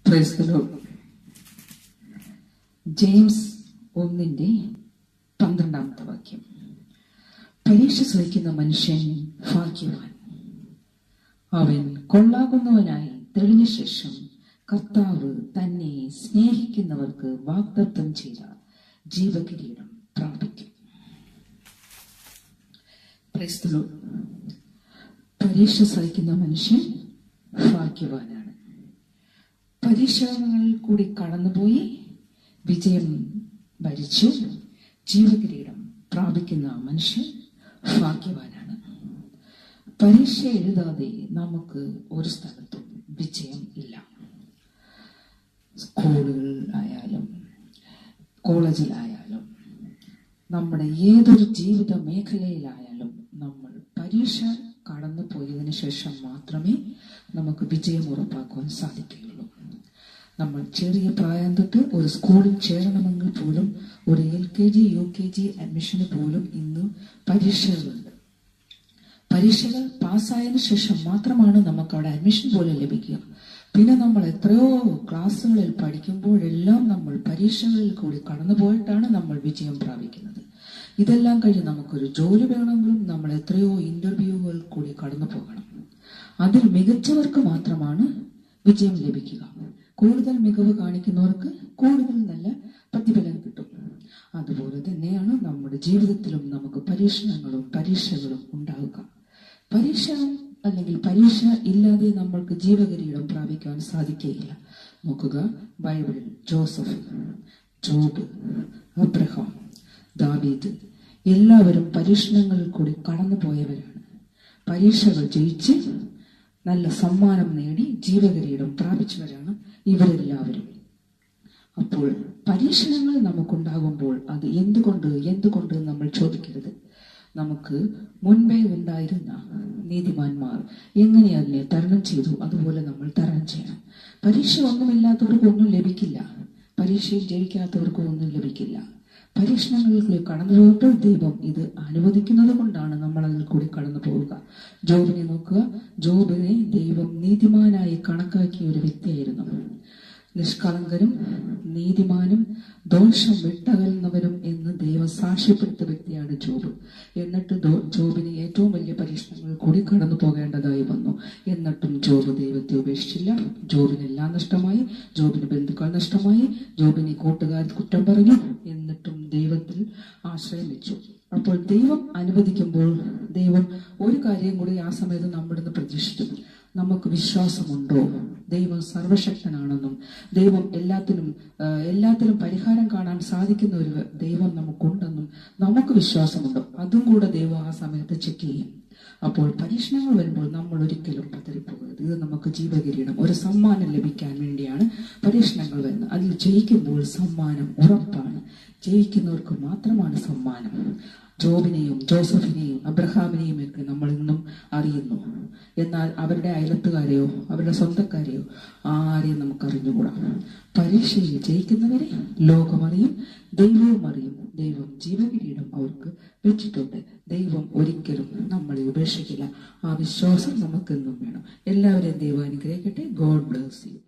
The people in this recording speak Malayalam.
Praise the Lord. ജെയിംസ് ഒന്നിന്റെ പന്ത്രണ്ടാമത്തെ വാക്യം പരീക്ഷ സഹിക്കുന്ന മനുഷ്യൻ ഭാഗ്യവാൻ അവൻ കൊള്ളാകുന്നവനായി തെളിഞ്ഞ ശേഷം കർത്താവ് തന്നെ സ്നേഹിക്കുന്നവർക്ക് വാഗ്ദത്തം ചെയ്ത ജീവകിരീടം പ്രാപിക്കും Praise the Lord. പരീക്ഷ സഹിക്കുന്ന മനുഷ്യൻ ഭാഗ്യവാനാണ് പരീക്ഷകളിൽ കൂടി കടന്നുപോയി വിജയം ഭരിച്ച് ജീവകിരീടം പ്രാപിക്കുന്ന മനുഷ്യൻ ഭാഗ്യവാനാണ് പരീക്ഷ എഴുതാതെ നമുക്ക് ഒരു സ്ഥലത്തും വിജയം ഇല്ല സ്കൂളുകളിലായാലും കോളേജിലായാലും നമ്മുടെ ഏതൊരു ജീവിത മേഖലയിലായാലും നമ്മൾ പരീക്ഷ കടന്നു പോയതിനു ശേഷം മാത്രമേ നമുക്ക് വിജയം ഉറപ്പാക്കുവാൻ സാധിക്കുകയുള്ളൂ നമ്മൾ ചെറിയ പ്രായം തൊട്ട് ഒരു സ്കൂളിൽ ചേരണമെങ്കിൽ പോലും ഒരു L K G U K G അഡ്മിഷന് പോലും ഇന്ന് പരീക്ഷകളുണ്ട് പരീക്ഷകൾ പാസ്സായതിനു ശേഷം മാത്രമാണ് നമുക്ക് അവിടെ അഡ്മിഷൻ പോലും ലഭിക്കുക പിന്നെ നമ്മൾ എത്രയോ ക്ലാസ്സുകളിൽ പഠിക്കുമ്പോഴെല്ലാം നമ്മൾ പരീക്ഷകളിൽ കൂടി കടന്നുപോയിട്ടാണ് നമ്മൾ വിജയം പ്രാപിക്കുന്നത് ഇതെല്ലാം കഴിഞ്ഞ് നമുക്കൊരു ജോലി വേണമെങ്കിലും നമ്മൾ എത്രയോ ഇന്റർവ്യൂകൾ കൂടി കടന്നു പോകണം അതിൽ മികച്ചവർക്ക് മാത്രമാണ് വിജയം ലഭിക്കുക കൂടുതൽ മികവ് കാണിക്കുന്നവർക്ക് കൂടുതൽ നല്ല പ്രതിഫലം കിട്ടും അതുപോലെ തന്നെയാണ് നമ്മുടെ ജീവിതത്തിലും നമുക്ക് പരീക്ഷണങ്ങളും പരീക്ഷകളും ഉണ്ടാവുക പരീക്ഷ അല്ലെങ്കിൽ പരീക്ഷ ഇല്ലാതെ നമ്മൾക്ക് ജീവകിരീടം പ്രാപിക്കാൻ സാധിക്കുകയില്ല നോക്കുക ബൈബിളിൽ ജോസഫ് ജോബ് അബ്രഹാം ദാവീദ് എല്ലാവരും പരീക്ഷണങ്ങളിൽ കൂടി കടന്നു പോയവരാണ് പരീക്ഷകൾ ജയിച്ച് നല്ല സമ്മാനം നേടി ജീവകിരീടം പ്രാപിച്ചവരാണ് ഇവരെല്ലാവരും അപ്പോൾ പരീക്ഷണങ്ങൾ നമുക്കുണ്ടാകുമ്പോൾ അത് എന്തുകൊണ്ട് എന്തുകൊണ്ട് നമ്മൾ ചോദിക്കരുത് നമുക്ക് മുൻപേ ഉണ്ടായിരുന്ന നീതിമാന്മാർ എങ്ങനെ അതിനെ തരണം ചെയ്തു അതുപോലെ നമ്മൾ തരണം ചെയ്യണം പരീക്ഷ ഒന്നുമില്ലാത്തവർക്ക് ഒന്നും ലഭിക്കില്ല പരീക്ഷയിൽ ജയിക്കാത്തവർക്ക് ഒന്നും ലഭിക്കില്ല പരീക്ഷണങ്ങളിൽ കടന്നു ദൈവം ഇത് അനുവദിക്കുന്നത് കൊണ്ടാണ് നമ്മൾ അതിൽ കൂടി കടന്നു പോവുക ജോബിനെ നോക്കുക ജോബിനെ ദൈവം നീതിമാനായി കണക്കാക്കിയ ഒരു വ്യക്തിയായിരുന്നു നിഷ്കളങ്കരും നീതിമാനും ദോഷം വിട്ടകലുന്നവരും എന്ന് ദൈവം സാക്ഷ്യപ്പെടുത്ത വ്യക്തിയാണ് ജോബ് എന്നിട്ട് ദോ- ജോബിന് ഏറ്റവും വലിയ പരീക്ഷണങ്ങൾ കൂടി കടന്നു പോകേണ്ടതായി വന്നു എന്നിട്ടും ജോബ് ദൈവത്തെ ഉപേക്ഷിച്ചില്ല ജോബിനെല്ലാം നഷ്ടമായി ജോബിന് ബന്ധുക്കൾ നഷ്ടമായി ജോബിനെ കൂട്ടുകാർ കുറ്റം പറഞ്ഞു എന്നിട്ടും ദൈവത്തിൽ ആശ്രയം വെച്ചു അപ്പോൾ ദൈവം അനുവദിക്കുമ്പോൾ ദൈവം ഒരു കാര്യം കൂടി ആ സമയത്ത് നമ്മുടെ നിന്ന് പ്രതീക്ഷിച്ചു നമുക്ക് വിശ്വാസമുണ്ടോ ദൈവം സർവശക്തനാണെന്നും ദൈവം എല്ലാത്തിനും ആ, എല്ലാത്തിനും പരിഹാരം കാണാൻ സാധിക്കുന്ന ഒരു ദൈവം നമുക്കുണ്ടെന്നും നമുക്ക് വിശ്വാസമുണ്ടോ അതും കൂടെ ദൈവം ആ സമയത്ത് ചെക്ക് ചെയ്യും അപ്പോൾ പരീക്ഷണങ്ങൾ വരുമ്പോൾ നമ്മൾ ഒരിക്കലും പതറിപ്പോകരുത് ഇത് നമുക്ക് ജീവകിരീടം ഒരു സമ്മാനം ലഭിക്കാൻ വേണ്ടിയാണ് പരീക്ഷണങ്ങൾ വരുന്നത് അതിൽ ജയിക്കുമ്പോൾ സമ്മാനം ഉറപ്പാണ് ജയിക്കുന്നവർക്ക് മാത്രമാണ് സമ്മാനം ജോബിനെയും ജോസഫിനെയും അബ്രഹാമിനെയും ഒക്കെ നമ്മൾ ഇന്നും അറിയുന്നു എന്നാൽ അവരുടെ അയലത്തുകാരെയോ അവരുടെ സ്വന്തക്കാരെയോ ആരെയും നമുക്ക് അറിഞ്ഞുകൂടാ പരീക്ഷയിൽ ജയിക്കുന്നവരെ ലോകമറിയും ദൈവവും അറിയും ദൈവം ജീവകിരീടം അവർക്ക് വെച്ചിട്ടുണ്ട് ദൈവം ഒരിക്കലും നമ്മളെ ഉപേക്ഷിക്കില്ല ആ വിശ്വാസം നമുക്കെന്നും വേണം എല്ലാവരെയും ദൈവം അനുഗ്രഹിക്കട്ടെ ഗോഡ് ബ്ലസ് യു